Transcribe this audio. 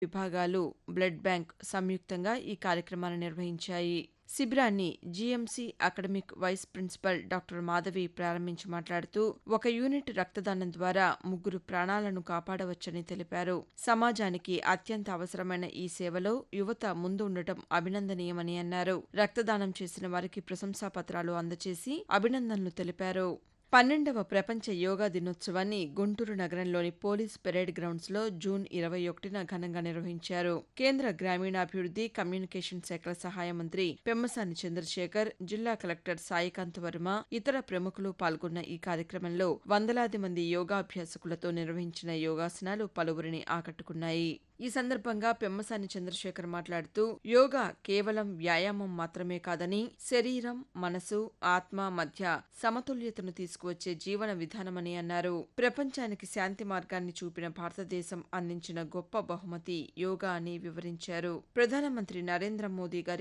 విభాగాలు blood bank సంయుక్తంగా ఈ కార్యక్రమాన్ని నిర్వహించాయి శిబిరాన్ని GMC academic vice principal doctor Madhavi ప్రారంభించి మాట్లాడుతూ ఒక యూనిట్ రక్తదానం ద్వారా ముగ్గురు ప్రాణాలను కాపాడవచ్చని తెలిపారు సమాజానికి అత్యంత అవసరమైన ఈ సేవలో యువత ముందు ఉండటం అభినందనీయమని అన్నారు రక్తదానం చేసిన వారికి ప్రశంసా పత్రాలు అందజేసి అభినందనలు తెలిపారు పన్నెండవ ప్రపంచ యోగా దినోత్సవాన్ని గుంటూరు నగరంలోని పోలీస్ పెరేడ్ గ్రౌండ్స్ లో జూన్ ఇరవై ఒకటిన ఘనంగా నిర్వహించారు కేంద్ర గ్రామీణాభివృద్ది కమ్యూనికేషన్ శాఖల సహాయ మంత్రి పెమ్మసాని చంద్రశేఖర్ జిల్లా కలెక్టర్ సాయికాంత్ వర్మ ఇతర ప్రముఖులు పాల్గొన్న ఈ కార్యక్రమంలో వందలాది మంది యోగాభ్యాసకులతో నిర్వహించిన యోగాసనాలు పలువురిని ఆకట్టుకున్నాయి ఈ సందర్భంగా పెమ్మసాని చంద్రశేఖర్ మాట్లాడుతూ యోగా కేవలం వ్యాయామం మాత్రమే కాదని శరీరం మనసు ఆత్మ మధ్య సమతుల్యతను తీసుకువచ్చే జీవన విధానమని అన్నారు ప్రపంచానికి శాంతి మార్గాన్ని చూపిన భారతదేశం అందించిన గొప్ప బహుమతి యోగా అని వివరించారు ప్రధానమంత్రి నరేంద్ర మోదీ గారి